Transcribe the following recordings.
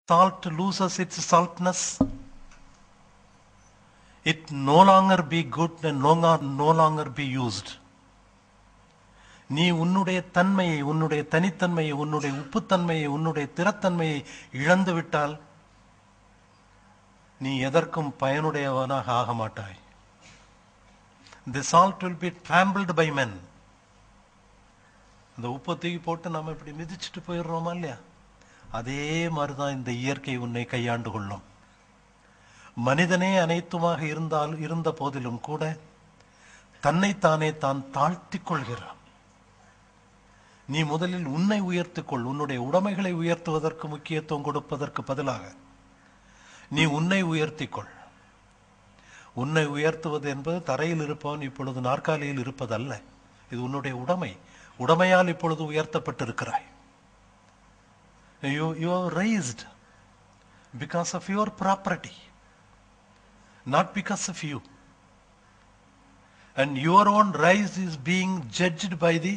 salt loses its saltness, it no longer be good and no, lo- no longer be used. நீ உன்னுடைய தன்மையை உன்னுடைய தனித்தன்மையை உன்னுடைய உப்புத்தன்மையை உன்னுடைய திறத்தன்மையை இழந்து விட்டால் நீ எதற்கும் பயனுடையவனாக ஆக மாட்டாய் the salt will be trampled by men இந்த உப்பை தூக்கி போட்டு நம்ம இப்படி மிதிச்சுட்டு போயிடுறோமா இல்லையா அதே மாதிரிதான் இந்த இயற்கை உன்னை கையாண்டு கொள்ளும் மனிதனே அனைத்துமாக இருந்தால் இருந்த போதிலும் கூட தன்னைத்தானே தான் தாழ்த்திக் கொள்கிறான் நீ முதலில் உன்னை உயர்த்திக்கொள் உன்னுடைய உடைமைகளை உயர்த்துவதற்கு முக்கியத்துவம் கொடுப்பதற்கு பதிலாக நீ உன்னை உயர்த்திக்கொள் உன்னை உயர்த்துவது என்பது தரையில் இருப்பவன் இப்பொழுது நாற்காலியில் இருப்பதல்ல இது உன்னுடைய உடைமை உடைமையால் இப்பொழுது உயர்த்தப்பட்டிருக்கிறாய் you, you are raised because of your property, not because of you. And your own rise is being judged by the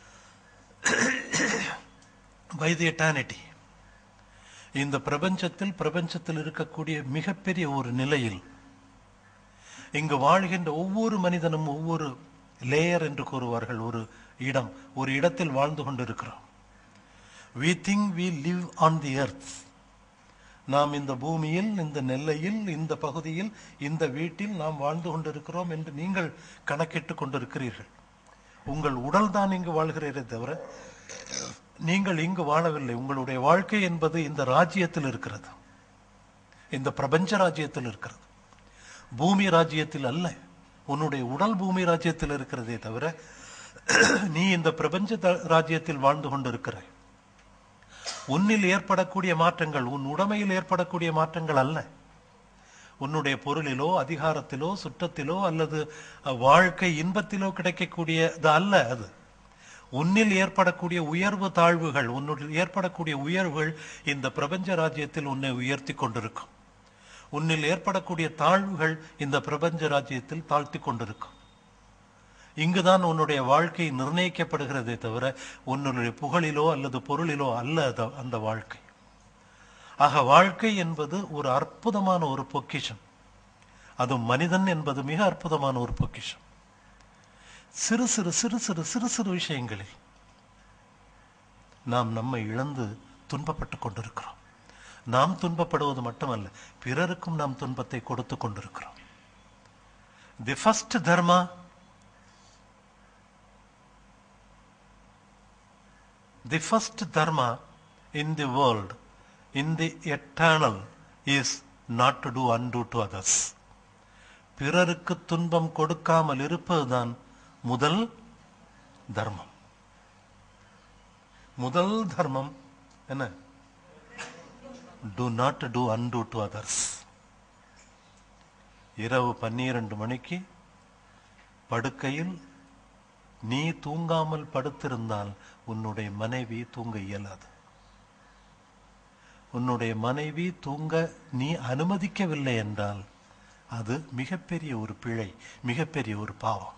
by the eternity. இந்த பிரபஞ்சத்தில் பிரபஞ்சத்தில் இருக்கக்கூடிய மிகப்பெரிய ஒரு நிலையில் இங்கு வாழ்கின்ற ஒவ்வொரு மனிதனும் ஒவ்வொரு லேயர் என்று கூறுவார்கள் ஒரு இடம் ஒரு இடத்தில் வாழ்ந்து கொண்டிருக்கிறோம் we think we live on the earth நாம் இந்த பூமியில் இந்த நெல்லையில் இந்த பகுதியில் இந்த வீட்டில் நாம் வாழ்ந்து கொண்டிருக்கிறோம் என்று நீங்கள் கணக்கிட்டுக் கொண்டிருக்கிறீர்கள் உங்கள் உடல் தான் இங்கு வாழ்கிறீரே தவிர நீங்கள் இங்கு வாழவில்லை உங்களுடைய வாழ்க்கை என்பது இந்த ராஜ்யத்தில் இருக்கிறது இந்த பிரபஞ்ச ராஜ்யத்தில் இருக்கிறது பூமி ராஜ்யத்தில் அல்ல உன்னுடைய உடல் பூமி ராஜ்யத்தில் இருக்கிறதே தவிர நீ இந்த பிரபஞ்ச த- ராஜ்யத்தில் வாழ்ந்து கொண்டிருக்கிறாய் உன்னில் ஏற்படக்கூடிய மாற்றங்கள் உன் உடைமையில் ஏற்படக்கூடிய மாற்றங்கள் அல்ல உன்னுடைய பொருளிலோ அதிகாரத்திலோ சுற்றத்திலோ அல்லது அஹ், வாழ்க்கை இன்பத்திலோ கிடைக்கக்கூடியது அல்ல அது உன்னில் ஏற்படக்கூடிய உயர்வு தாழ்வுகள் உன்னில் ஏற்படக்கூடிய உயர்வுகள் இந்த பிரபஞ்ச ராஜ்யத்தில் உன்னை உயர்த்தி கொண்டிருக்கும் உன்னில் ஏற்படக்கூடிய தாழ்வுகள் இந்த பிரபஞ்ச ராஜ்யத்தில் தாழ்த்தி கொண்டிருக்கும் இங்குதான் உன்னுடைய வாழ்க்கை நிர்ணயிக்கப்படுகிறதே தவிர உன்னுடைய புகழிலோ அல்லது பொருளிலோ அல்ல அது- அந்த வாழ்க்கை ஆக வாழ்க்கை என்பது ஒரு அற்புதமான ஒரு பொக்கிஷம் அது மனிதன் என்பது மிக அற்புதமான ஒரு பொக்கிஷம் சிறு சிறு சிறு சிறு சிறு சிறு விஷயங்களில் நாம் நம்மை இழந்து துன்பப்பட்டு கொண்டிருக்கிறோம் நாம் துன்பப்படுவது மட்டுமல்ல பிறருக்கும் நாம் துன்பத்தை கொடுத்து கொண்டிருக்கிறோம் the first dharma The first dharma in the world, in the eternal, is not to do undo to others. பிறருக்கு துன்பம் கொடுக்காமல் இருப்பதுதான் முதல் தர்மம் முதல் தர்மம் என்ன டு நாட் டு அன்டு டு அதர்ஸ் இரவு பன்னிரண்டு மணிக்கு படுக்கையில் நீ தூங்காமல் படுத்திருந்தால் உன்னுடைய மனைவி தூங்க இயலாது உன்னுடைய மனைவி தூங்க நீ அனுமதிக்கவில்லை என்றால் அது மிகப்பெரிய ஒரு பிழை மிகப்பெரிய ஒரு பாவம்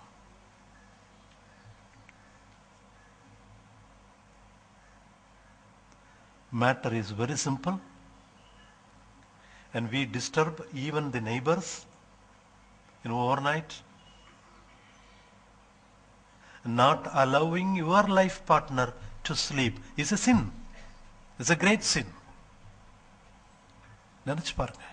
matter is very simple and we disturb even the neighbors in overnight not allowing your life partner to sleep is a sin. It's a great sin. நினைச்சு பாருங்க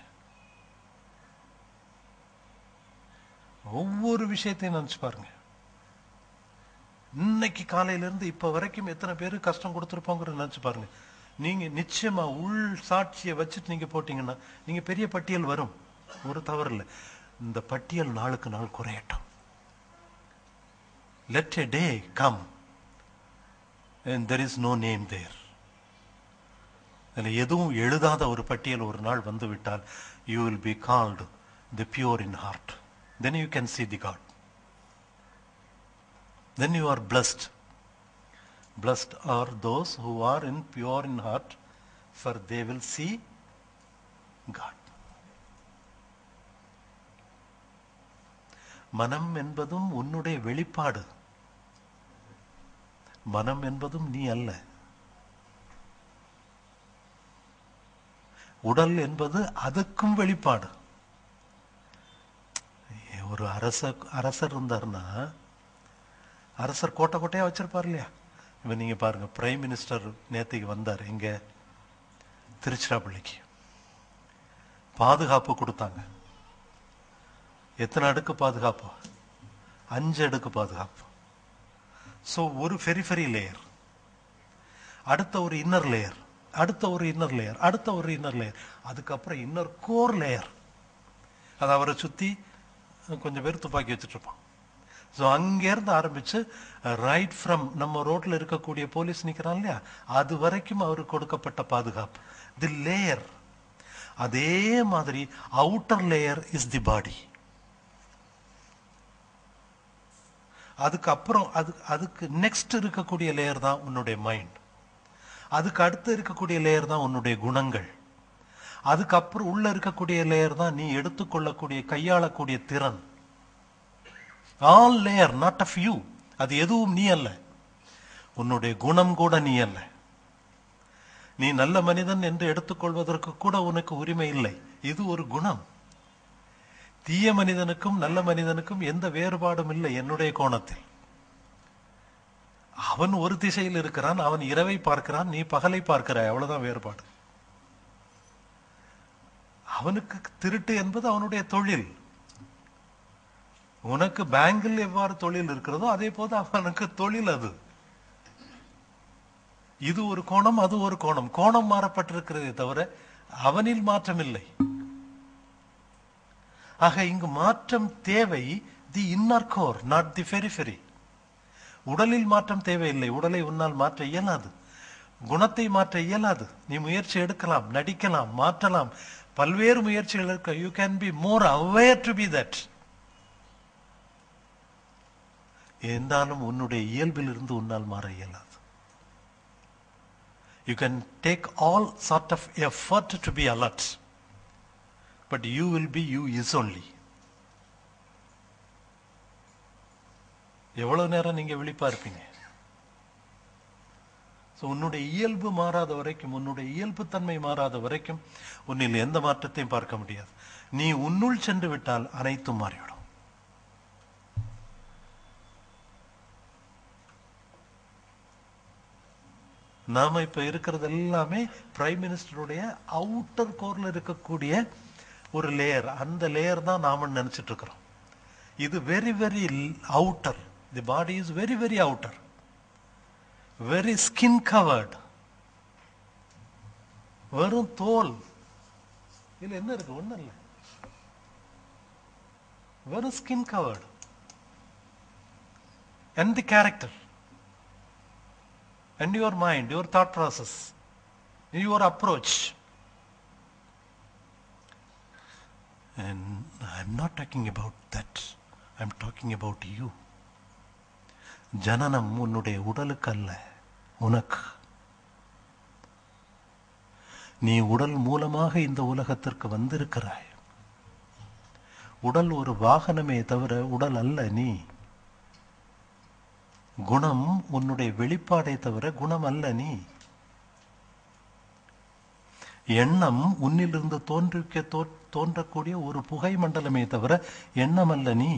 ஒவ்வொரு விஷயத்தையும் நினைச்சு பாருங்க இன்னைக்கு காலையில இருந்து இப்ப வரைக்கும் எத்தனை பேரு கஷ்டம் கொடுத்துருப்போங்கிறத நினைச்சு பாருங்க நீங்க நிச்சயமா உள் சாட்சியை வச்சுட்டு நீங்க போட்டீங்கன்னா நீங்க பெரிய பட்டியல் வரும் ஒரு தவறு இல்லை இந்த பட்டியல் நாளுக்கு நாள் குறையட்டும் let a day come and there is no name there அதில் எதுவும் எழுதாத ஒரு பட்டியல் ஒரு நாள் வந்து விட்டால் you will be called the pure in heart then you can see the God then you are blessed blessed are those who are in pure in heart for they will see god மனம் என்பதும் உன்னுடைய வெளிப்பாடு மனம் என்பதும் நீ அல்ல உடல் என்பது அதுக்கும் வெளிப்பாடு ஒரு அரச அரசர் இருந்தாருன்னா அரசர் கோட்டை கோட்டையா வச்சிருப்பார் இல்லையா இப்ப நீங்க பாருங்க பிரைம் மினிஸ்டர் நேத்துக்கு வந்தார் எங்க திருச்சிராப்பள்ளிக்கு பாதுகாப்பு கொடுத்தாங்க எத்தனை அடுக்கு பாதுகாப்பு அஞ்சு அடுக்கு பாதுகாப்பு ஸோ ஒரு ஃபெரிஃபெரி லேயர் அடுத்த ஒரு இன்னர் லேயர் அடுத்த ஒரு இன்னர் லேயர் அடுத்த ஒரு இன்னர் லேயர் அதுக்கப்புறம் இன்னர் கோர் லேயர் அது அவரை சுத்தி கொஞ்சம் பேர் துப்பாக்கி வச்சுட்டு இருப்பான் ஸோ அங்கேருந்து ஆரம்பிச்சு ரைட் ஃப்ரம் நம்ம ரோட்ல இருக்கக்கூடிய போலீஸ் நிக்கிறான் இல்லையா அது வரைக்கும் அவருக்கு கொடுக்கப்பட்ட பாதுகாப்பு தி லேயர் அதே மாதிரி outer layer is the body அதுக்கு அப்புறம் அது அதுக்கு நெக்ஸ்ட் இருக்கக்கூடிய லேயர் தான் உன்னுடைய மைண்ட் அதுக்கு அடுத்து இருக்கக்கூடிய லேயர் தான் உன்னுடைய குணங்கள் அதுக்கப்புறம் உள்ள இருக்கக்கூடிய லேயர் தான் நீ எடுத்துக்கொள்ளக்கூடிய கையாளக்கூடிய திறன் all layer not of you அது எதுவும் நீ அல்ல உன்னுடைய குணம் கூட நீ அல்ல நீ நல்ல மனிதன் என்று எடுத்துக்கொள்வதற்கு கூட உனக்கு உரிமை இல்லை இது ஒரு குணம் தீய மனிதனுக்கும் நல்ல மனிதனுக்கும் எந்த வேறுபாடும் இல்லை என்னுடைய கோணத்தில் அவன் ஒரு திசையில் இருக்கிறான் அவன் இரவை பார்க்கிறான் நீ பகலை பார்க்கிறாய் அவ்வளவுதான் வேறுபாடு அவனுக்கு திருட்டு என்பது அவனுடைய தொழில் உனக்கு பேங்கில் எவ்வாறு தொழில் இருக்கிறதோ அதே போது அவனுக்கு தொழில் அது இது ஒரு கோணம் அது ஒரு கோணம் கோணம் மாறப்பட்டிருக்கிறதே தவிர அவனில் மாற்றம் இல்லை ஆக இங்கு மாற்றம் தேவை the inner core not the periphery உடலில் மாற்றம் தேவையில்லை உடலை உன்னால் மாற்ற இயலாது குணத்தை மாற்ற இயலாது நீ முயற்சி எடுக்கலாம் நடிக்கலாம் மாற்றலாம் பல்வேறு முயற்சிகள் இருக்க you can be more aware to be that என்றாலும் உன்னுடைய இயல்பில் இருந்து உன்னால் மாற இயலாது you can take all sort of effort to be alert but you will be you is only எவ்வளவு நேரம் நீங்க விழிப்பா இருப்பீங்க So, உன்னுடைய இயல்பு மாறாத வரைக்கும் உன்னுடைய இயல்பு தன்மை மாறாத வரைக்கும் உன்னில் எந்த மாற்றத்தையும் பார்க்க முடியாது நீ உன்னுள் சென்று விட்டால் அனைத்தும் மாறிவிடும் நாம இப்ப இருக்கிறது எல்லாமே பிரைம் மினிஸ்டருடைய அவுட்டர் கோர்ல இருக்கக்கூடிய ஒரு லேயர் அந்த லேயர் தான் நாம நினைச்சிட்டு இருக்கிறோம் இது very very outer the body is very very outer very skin covered வெறும் தோல் இதுல என்ன இருக்கு ஒண்ணும் இல்லை வெறும் skin covered and the character and your mind your thought process your approach and i'm not talking about that i'm talking about you ஜனனம் உன்னுடைய உடலுக்கு அல்ல உனக்கு நீ உடல் மூலமாக இந்த உலகத்திற்கு வந்திருக்கிறாய் உடல் ஒரு வாகனமே தவிர உடல் அல்ல நீ குணம் உன்னுடைய வெளிப்பாடே தவிர குணம் அல்ல நீ எண்ணம் உன்னிலிருந்து தோன்றிக்க தோ- தோன்றக்கூடிய ஒரு புகை மண்டலமே தவிர எண்ணம் அல்ல நீ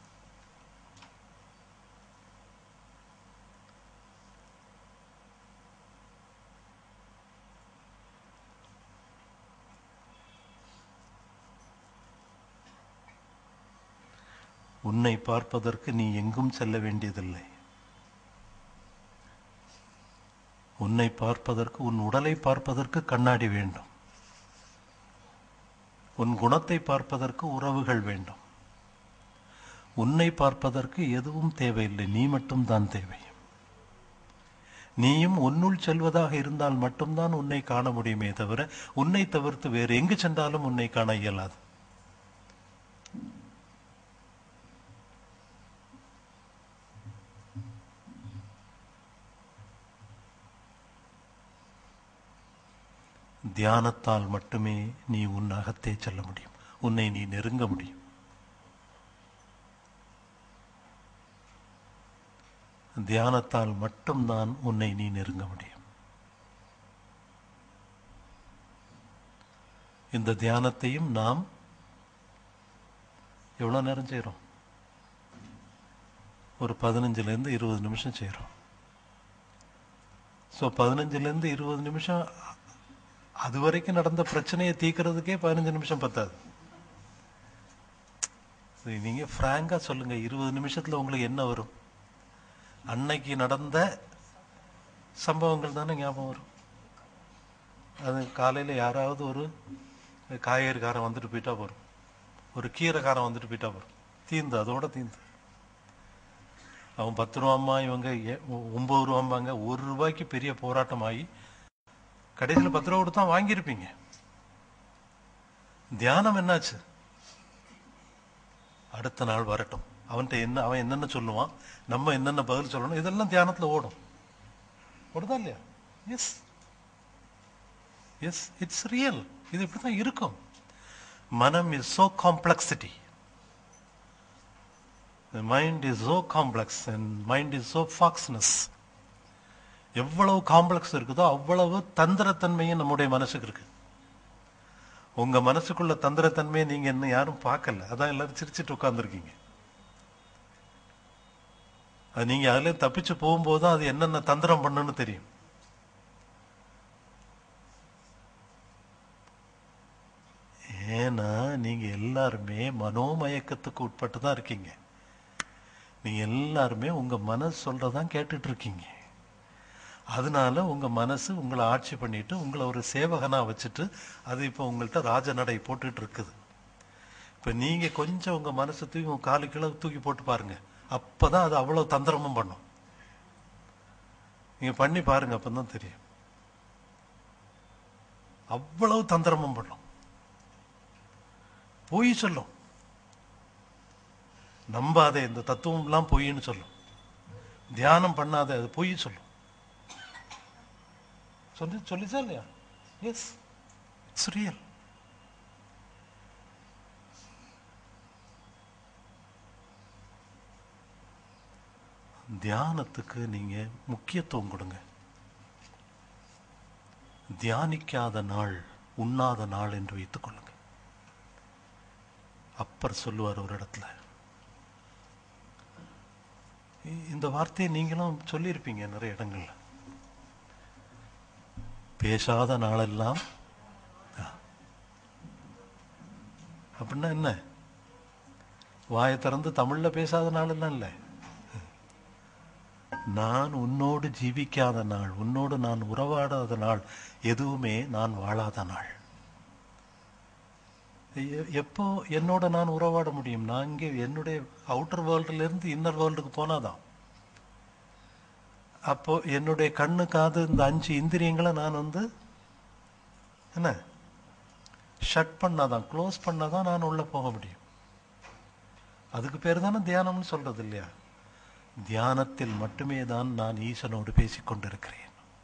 உன்னை பார்ப்பதற்கு நீ எங்கும் செல்ல வேண்டியதில்லை உன்னை பார்ப்பதற்கு உன் உடலை பார்ப்பதற்கு கண்ணாடி வேண்டும் உன் குணத்தை பார்ப்பதற்கு உறவுகள் வேண்டும் உன்னை பார்ப்பதற்கு எதுவும் தேவையில்லை நீ மட்டும்தான் தேவை நீயும் உன்னுள் செல்வதாக இருந்தால் மட்டும்தான் உன்னை காண முடியுமே தவிர உன்னை தவிர்த்து வேறு எங்கு சென்றாலும் உன்னை காண இயலாது தியானத்தால் மட்டுமே நீ உன் அகத்தே செல்ல முடியும் உன்னை நீ நெருங்க முடியும் தியானத்தால் மட்டும்தான் உன்னை நீ நெருங்க முடியும் இந்த தியானத்தையும் நாம் எவ்வளோ நேரம் செய்கிறோம் ஒரு பதினஞ்சுலேருந்து இருபது நிமிஷம் செய்கிறோம் ஸோ பதினஞ்சுலேருந்து இருபது நிமிஷம் அது வரைக்கும் நடந்த பிரச்சனையை தீர்க்கறதுக்கே பதினஞ்சு நிமிஷம் பத்தாது சரி, நீங்க ஃப்ராங்கா சொல்லுங்க இருபது நிமிஷத்துல உங்களுக்கு என்ன வரும் அன்னைக்கு நடந்த சம்பவங்கள் தானே ஞாபகம் வரும் அது காலையில யாராவது ஒரு காய்கறிக்காரன் வந்துட்டு போயிட்டா போறோம் ஒரு கீரைக்காரன் வந்துட்டு போயிட்டா போறோம் தீந்து அதோட தீந்து அவன் பத்து ரூபாம்மா இவங்க ஏ- ஒன்பது ரூபாம்பாங்க ஒரு ரூபாய்க்கு பெரிய போராட்டம் ஆகி கடைசியில் பத்து ரூபா கொடுத்தா வாங்கியிருப்பீங்க தியானம் என்னாச்சு அடுத்த நாள் வரட்டும் அவன்கிட்ட என்ன அவன் என்னென்ன சொல்லுவான் நம்ம என்னென்ன பதில் சொல்லணும் இதெல்லாம் தியானத்துல ஓடும் ஓடுதா இல்லையா எஸ் எஸ் இட்ஸ் ரியல் இது இப்படிதான் இருக்கும் மனம் is so complexity mind is so complex and mind is so foxness எவ்வளவு காம்ப்ளெக்ஸ் இருக்குதோ அவ்வளவு தந்திரத்தன்மையும் நம்முடைய மனசுக்கு இருக்கு உங்க மனசுக்குள்ள தந்திரத்தன்மையை நீங்க இன்னும் யாரும் பார்க்கல அதான் எல்லாரும் சிரிச்சிட்டு உட்கார்ந்துருக்கீங்க அது நீங்க அதுல தப்பிச்சு போகும்போது தான் அது என்னென்ன தந்திரம் பண்ணுன்னு தெரியும் ஏன்னா நீங்க எல்லாருமே மனோமயக்கத்துக்கு உட்பட்டு தான் இருக்கீங்க நீங்க எல்லாருமே உங்க மனசு சொல்றதான் கேட்டுட்டு இருக்கீங்க அதனால உங்க மனசு உங்களை ஆட்சி பண்ணிட்டு உங்களை ஒரு சேவகனா வச்சுட்டு அது இப்போ உங்கள்கிட்ட ராஜநடை போட்டுட்டு இருக்குது இப்ப நீங்க கொஞ்சம் உங்க மனசை தூக்கி உங்க காலு கீழே தூக்கி போட்டு பாருங்க அப்பதான் அது அவ்வளவு தந்திரமும் பண்ணும் நீங்க பண்ணி பாருங்க அப்பதான் தெரியும் அவ்வளவு தந்திரமும் பண்ணும் பொய் சொல்லும் நம்பாதே இந்த தத்துவம் எல்லாம் பொய்ன்னு சொல்லும் தியானம் பண்ணாத அது பொய் சொல்லும் சொல்லி சொல்லிச்சா இல்லையா எஸ் இட்ஸ் ரியல் தியானத்துக்கு நீங்க முக்கியத்துவம் கொடுங்க தியானிக்காத நாள் உண்ணாத நாள் என்று வைத்துக் கொள்ளுங்க அப்பர் சொல்லுவார் ஒரு இடத்துல இ- இந்த வார்த்தையை நீங்களும் சொல்லியிருப்பீங்க நிறைய இடங்கள்ல பேசாத நாளெல்லாம் ஆ. அப்படின்னா என்ன வாயை திறந்து தமிழ்ல பேசாத நாளெல்லாம் இல்லை நான் உன்னோடு ஜீவிக்காத நாள் உன்னோடு நான் உறவாடாத நாள் எதுவுமே நான் வாழாத நாள் எ- எப்போ என்னோட நான் உறவாட முடியும் நான் இங்கே என்னுடைய அவுட்டர் வேர்ல்டுல இருந்து இன்னர் வேர்ல்டுக்கு போனாதான் அப்போ என்னுடைய கண்ணு காது இந்த அஞ்சு இந்திரியங்களை நான் வந்து என்ன ஷட் பண்ணாதான் க்ளோஸ் பண்ணாதான் நான் உள்ள போக முடியும் அதுக்கு பேர் தானே தியானம்னு சொல்றது இல்லையா தியானத்தில் மட்டுமே தான் நான் ஈசனோடு பேசிக் கொண்டிருக்கிறேன்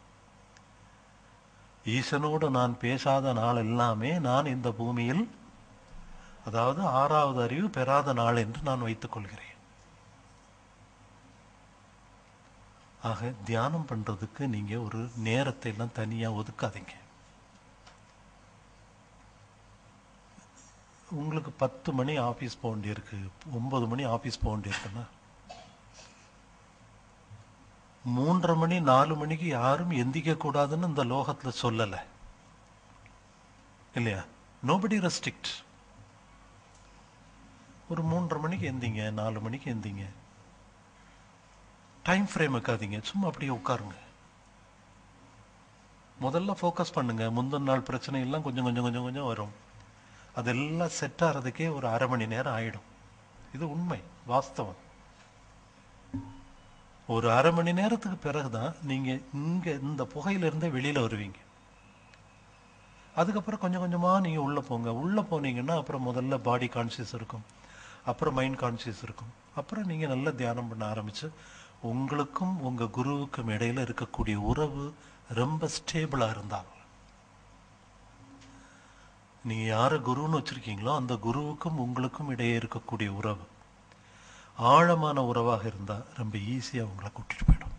ஈசனோடு நான் பேசாத நாள் எல்லாமே நான் இந்த பூமியில் அதாவது ஆறாவது அறிவு பெறாத நாள் என்று நான் வைத்துக் கொள்கிறேன் ஆக தியானம் பண்றதுக்கு நீங்க ஒரு நேரத்தை எல்லாம் தனியா ஒதுக்காதீங்க உங்களுக்கு பத்து மணி ஆபீஸ் போக வேண்டியிருக்கு ஒன்பது மணி ஆபீஸ் போக வேண்டியிருக்குன்னா மூன்றரை மணி நாலு மணிக்கு யாரும் எந்திக்க கூடாதுன்னு இந்த லோகத்துல சொல்லல இல்லையா நோபடி ரெஸ்ட்ரிக்ட் ஒரு மூன்றரை மணிக்கு எந்திங்க நாலு மணிக்கு எந்திங்க டைம் ஃப்ரேம் வைக்காதீங்க சும்மா அப்படியே உட்காருங்க முதல்ல ஃபோக்கஸ் பண்ணுங்க முந்தின நாள் பிரச்சனை எல்லாம் கொஞ்சம் கொஞ்சம் கொஞ்சம் கொஞ்சம் வரும் அதெல்லாம் செட் ஆகிறதுக்கே ஒரு அரை மணி நேரம் ஆயிடும் இது உண்மை வாஸ்தவம் ஒரு அரை மணி நேரத்துக்கு பிறகுதான் நீங்க இங்க இந்த புகையிலிருந்தே வெளியில வருவீங்க அதுக்கப்புறம் கொஞ்சம் கொஞ்சமா நீங்க உள்ள போங்க உள்ள போனீங்கன்னா அப்புறம் முதல்ல பாடி கான்சியஸ் இருக்கும் அப்புறம் மைண்ட் கான்சியஸ் இருக்கும் அப்புறம் நீங்க நல்லா தியானம் பண்ண ஆரம்பிச்சு உங்களுக்கும் உங்க குருவுக்கும் இடையில இருக்கக்கூடிய உறவு ரொம்ப ஸ்டேபிளா இருந்தால் நீங்க யார குருன்னு வச்சிருக்கீங்களோ அந்த குருவுக்கும் உங்களுக்கும் இடையே இருக்கக்கூடிய உறவு ஆழமான உறவாக இருந்தா ரொம்ப ஈஸியா உங்களை கூட்டிட்டு போயிடும்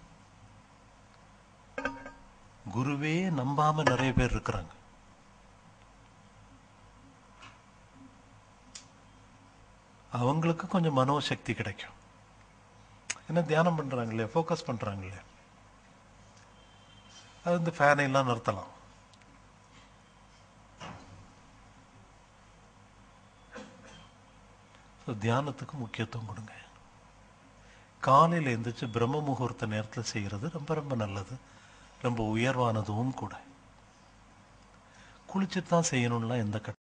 குருவே நம்பாம நிறைய பேர் இருக்கிறாங்க அவங்களுக்கு கொஞ்சம் மனோசக்தி கிடைக்கும் ஏன்னா தியானம் பண்றாங்க இல்லையா ஃபோக்கஸ் பண்றாங்க இல்லையா அது வந்து ஃபேனை எல்லாம் நிறுத்தலாம் So, தியானத்துக்கு முக்கியத்துவம் கொடுங்க காலையில் எந்திரிச்சு பிரம்ம முகூர்த்த நேரத்தில் செய்கிறது ரொம்ப ரொம்ப நல்லது ரொம்ப உயர்வானதும் கூட குளிச்சுட்டு தான் செய்யணும்லாம் எந்த கட்ட